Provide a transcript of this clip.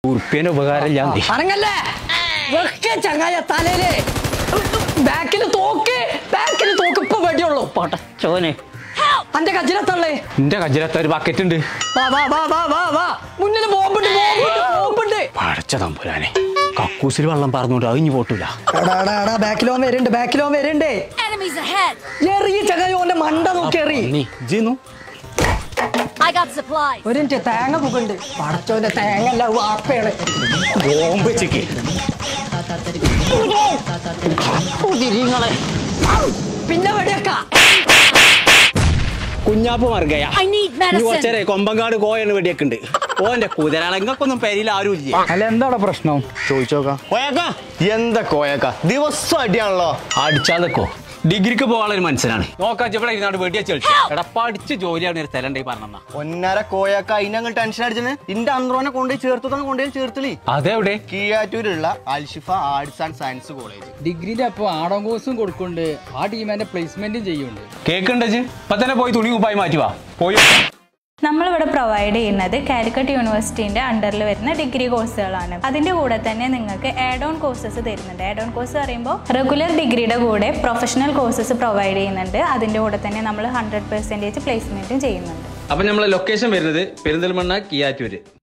ഉറുപ്പ്യന്റെ ഉപകാരം ഇല്ലാതെ അറങ്ങല്ലേ വെക്കെ ചങ്ങായ തലയില് ബാക്കിൽ തോക്ക് ബാക്കിൽ തോക്ക് ഇപ്പൊ വെടിയുള്ളൂ പടച്ചോനെ അന്റെ കജിലത്തള്ളേ എന്റെ കജ്ജിലത്ത ഒരു ബക്കറ്റ് ഉണ്ട് വാ വാ വാ വാ വാ വാ മുന്നിൽ ബോംബുണ്ട് ബോംബുണ്ട് ബോംബുണ്ട് പടച്ച തമ്പുരാനെ കക്കൂസിൽ വെള്ളം പറഞ്ഞോണ്ട് അത് ഇനി പോട്ടില്ല എടാ എടാ എടാ ബാക്കിലോ വരുന്നുണ്ട് ബാക്കിലോ വരുന്നുണ്ട് Enemies ahead! എറിയ ചങ്ങായി ഓന്റെ മണ്ട നോക്കി എറി നീ ജിന്നു I got supplies! ഒരു മിനിറ്റ് തേങ്ങ പുകുണ്ട് പടച്ചോന്റെ തേങ്ങ അല്ല വാപ്പയാണ് ബോംബ് വെച്ചേക്ക് പിന്നെ വെടിയൊക്ക കുഞ്ഞാപ്പ് മറുകയാ I need ഇനി medicine! കുറച്ചേരെ കൊമ്പങ്കാട് കോയാണ് വെടിയൊക്കെ ഉണ്ട് ഓന്റെ കുതിരാളെ ഇങ്ങക്കൊന്നും പെരിയിൽ ആരും ഇല്ല അല്ല എന്താണ് പ്രശ്നം ചോദിച്ചോക്കാം കോയക്ക എന്താ കോയക്ക ദിവസം അടിയാണല്ലോ അടിച്ചാൽ നിക്കോ ഡിഗ്രിക്ക് പോകാനുള്ള ഒരു മനുഷ്യനാണ് നോക്കാ ഇവിടെ ഇരുന്നാട് വെടിയച്ച് കളിച്ചു എടാ പഠിച്ച് ജോലിയാണ് ഒരു തലണ്ടേ പറഞ്ഞ ഒന്നര കോയക്ക അതിനങ്ങൾ ടെൻഷൻ അടിച്ചത് ഇന്റെ അന്ത്രോനെ കൊണ്ടുപോയി ചേർത്തതാണ് കൊണ്ടുപോയി ചേർത്തലി അതെവിടെ കീയാറ്റൂരുള്ള Alshifa arts and science college ഡിഗ്രീന്റെ അപ്പൊ ആടോം കോഴ്സും കൊടുക്കുന്നുണ്ട് ആ ടീമിന്റെ പ്ലേസ്മെന്റും ചെയ്യുന്നുണ്ട് കേക്കുണ്ടച്ച് ഇപ്പൊ തന്നെ പോയി തുണി കുപ്പായി മാറ്റുവാ പോയി നമ്മളിവിടെ പ്രൊവൈഡ് ചെയ്യുന്നത് കാലിക്കറ്റ് യൂണിവേഴ്സിറ്റീൻ്റെ അണ്ടറിൽ വരുന്ന ഡിഗ്രി കോഴ്സുകളാണ് അതിൻ്റെ കൂടെ തന്നെ നിങ്ങൾക്ക് ആഡ് ഓൺ കോഴ്സസ് തരുന്നുണ്ട് ആഡ് ഓൺ കോഴ്സ് പറയുമ്പോൾ റെഗുലർ ഡിഗ്രിയുടെ കൂടെ പ്രൊഫഷണൽ കോഴ്സസ് പ്രൊവൈഡ് ചെയ്യുന്നുണ്ട് അതിൻ്റെ കൂടെ തന്നെ നമ്മൾ ഹൺഡ്രഡ് പെർസെൻറ്റേജ് പ്ലേസ്മെൻറ്റും ചെയ്യുന്നുണ്ട് അപ്പൊ നമ്മളെ ലൊക്കേഷൻ വരുന്നത് പെരിന്തൽമണ്ണ കിയാറ്റൂര്